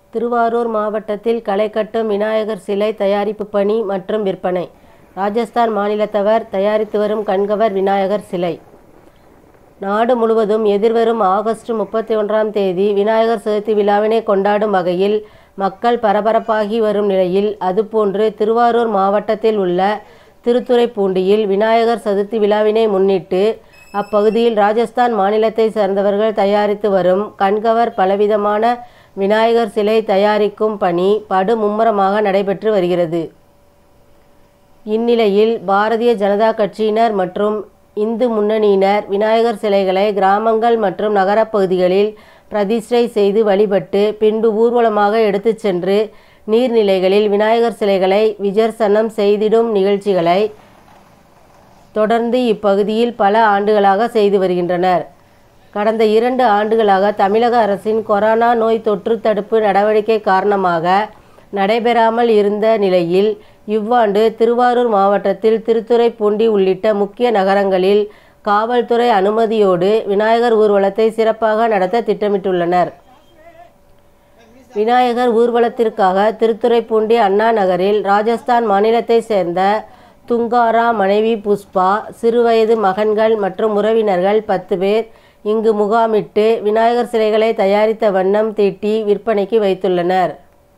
திருவாரூர் மாவட்டத்தில் களை கட்டும் விநாயகர் சிலை தயாரிப்பு பணி மற்றும் விற்பனை ராஜஸ்தான் மாநிலத்தவர் தயாரித்து வரும் கண்கவர் விநாயகர் சிலை நாடு முழுவதும் எதிர்வரும் ஆகஸ்ட் முப்பத்தி ஒன்றாம் தேதி விநாயகர் சதுர்த்தி விழாவினை கொண்டாடும் வகையில் மக்கள் பரபரப்பாகி வரும் நிலையில் அதுபோன்று திருவாரூர் மாவட்டத்தில் உள்ள திருத்துறைப்பூண்டியில் விநாயகர் சதுர்த்தி விழாவினை முன்னிட்டு அப்பகுதியில் ராஜஸ்தான் மாநிலத்தை சேர்ந்தவர்கள் தயாரித்து வரும் கண்கவர் பலவிதமான விநாயகர் சிலை தயாரிக்கும் பணி படு மும்முரமாக நடைபெற்று வருகிறது இந்நிலையில் பாரதிய ஜனதா கட்சியினர் மற்றும் இந்து முன்னணியினர் விநாயகர் சிலைகளை கிராமங்கள் மற்றும் நகரப்பகுதிகளில் பிரதிஷ்டை செய்து வழிபட்டு பின்பு ஊர்வலமாக எடுத்துச் சென்று நீர்நிலைகளில் விநாயகர் சிலைகளை விஜர்சனம் செய்திடும் நிகழ்ச்சிகளை தொடர்ந்து இப்பகுதியில் பல ஆண்டுகளாக செய்து வருகின்றனர் கடந்த இரண்டு ஆண்டுகளாக தமிழக அரசின் கொரோனா நோய் தொற்று தடுப்பு நடவடிக்கை காரணமாக நடைபெறாமல் இருந்த நிலையில் இவ்வாண்டு திருவாரூர் மாவட்டத்தில் திருத்துறைப்பூண்டி உள்ளிட்ட முக்கிய நகரங்களில் காவல்துறை அனுமதியோடு விநாயகர் ஊர்வலத்தை சிறப்பாக நடத்த திட்டமிட்டுள்ளனர் விநாயகர் ஊர்வலத்திற்காக திருத்துறைப்பூண்டி அண்ணா நகரில் ராஜஸ்தான் மாநிலத்தை சேர்ந்த துங்காரா மனைவி புஷ்பா சிறுவயது மகன்கள் மற்றும் உறவினர்கள் பத்து பேர் இங்கு முகாமிட்டு விநாயகர் சிலைகளை தயாரித்த வண்ணம் தீட்டி விற்பனைக்கு வைத்துள்ளனர்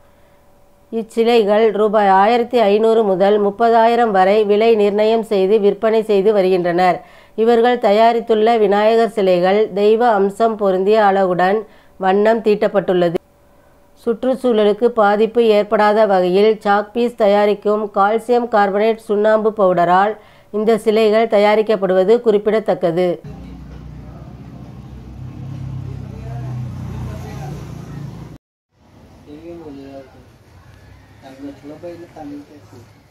இச்சிலைகள் ரூபாய் ஆயிரத்தி ஐநூறு முதல் முப்பதாயிரம் வரை விலை நிர்ணயம் செய்து விற்பனை செய்து வருகின்றனர் இவர்கள் தயாரித்துள்ள விநாயகர் சிலைகள் தெய்வ அம்சம் பொருந்திய அழகுடன் வண்ணம் தீட்டப்பட்டுள்ளது சுற்றுச்சூழலுக்கு பாதிப்பு ஏற்படாத வகையில் சாக்பீஸ் தயாரிக்கும் கால்சியம் கார்பனேட் சுண்ணாம்பு பவுடரால் இந்த சிலைகள் தயாரிக்கப்படுவது குறிப்பிடத்தக்கது Ini boleh aku. Aku coba ini kami kasih.